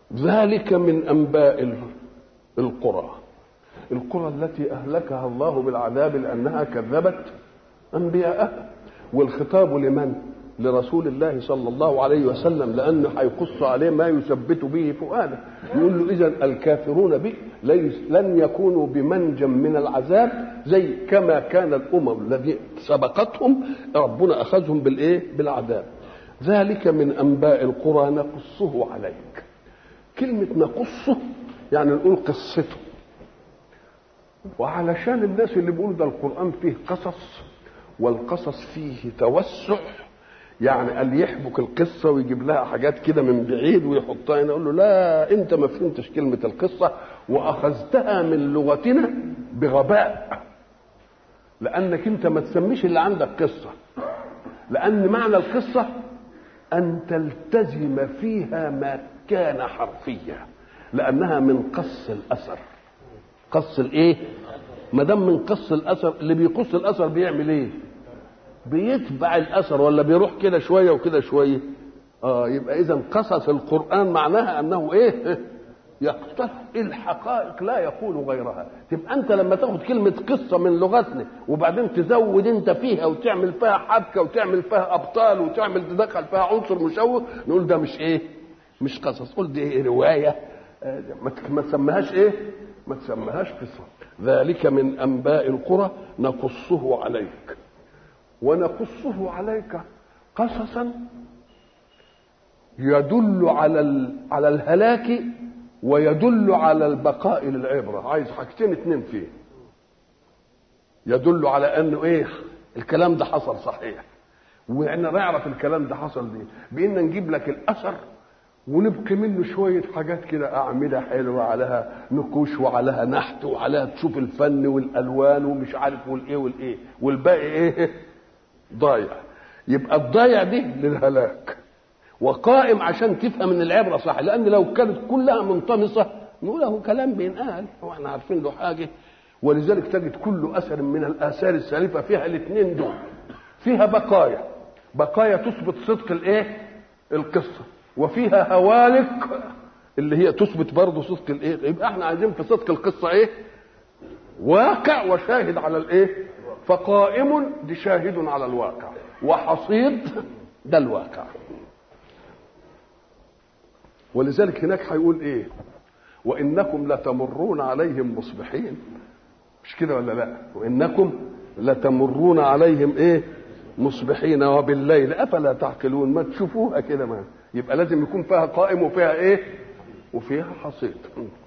ذلك من انباء القرى القرى التي اهلكها الله بالعذاب لانها كذبت انبياءها والخطاب لمن لرسول الله صلى الله عليه وسلم لانه هيقص عليه ما يثبت به فؤاده يقول له اذا الكافرون به لن يكونوا بمنجم من العذاب زي كما كان الامم الذي سبقتهم ربنا اخذهم بالايه بالعذاب ذلك من انباء القرى نقصه عليك كلمه نقصه يعني نقول قصته وعلشان الناس اللي بيقولوا ده القران فيه قصص والقصص فيه توسع يعني قال يحبك القصة ويجيب لها حاجات كده من بعيد ويحطها هنا يقول له لا أنت ما فهمتش كلمة القصة وأخذتها من لغتنا بغباء لأنك أنت ما تسميش اللي عندك قصة لأن معنى القصة أن تلتزم فيها ما كان حرفيا لأنها من قص الأثر قص الإيه؟ ما دام من قص الأثر اللي بيقص الأثر بيعمل إيه؟ بيتبع الاثر ولا بيروح كده شويه وكده شويه اه يبقى اذا قصص القران معناها انه ايه يقتل الحقائق لا يقول غيرها تبقى انت لما تاخد كلمه قصه من لغتنا وبعدين تزود انت فيها وتعمل فيها حبكه وتعمل فيها ابطال وتعمل تدخل فيها عنصر مشوه نقول ده مش ايه مش قصص قول دي إيه روايه آه ما تسميهاش ايه ما تسميهاش قصه ذلك من انباء القرى نقصه عليك ونقصه عليك قصصا يدل على على الهلاك ويدل على البقاء للعبره عايز حاجتين اتنين فيه يدل على انه ايه الكلام ده حصل صحيح واحنا نعرف الكلام ده حصل دي بان نجيب لك الاثر ونبقي منه شويه حاجات كده اعمده حلوه عليها نقوش وعليها نحت وعليها تشوف الفن والالوان ومش عارف والايه والايه والباقي ايه ضايع يبقى الضايع دي للهلاك وقائم عشان تفهم ان العبره صح لان لو كانت كلها منطمسه نقول له كلام بينقال واحنا عارفين له حاجه ولذلك تجد كل اثر من الاثار السالفه فيها الاثنين دول فيها بقايا بقايا تثبت صدق الايه القصه وفيها هوالك اللي هي تثبت برضه صدق الايه يبقى احنا عايزين في صدق القصه ايه واقع وشاهد على الايه فقائم دي شاهد على الواقع وحصيد ده الواقع ولذلك هناك هيقول ايه وانكم لتمرون عليهم مصبحين مش كده ولا لا وانكم لتمرون عليهم ايه مصبحين وبالليل افلا تعقلون ما تشوفوها كده ما يبقى لازم يكون فيها قائم وفيها ايه وفيها حصيد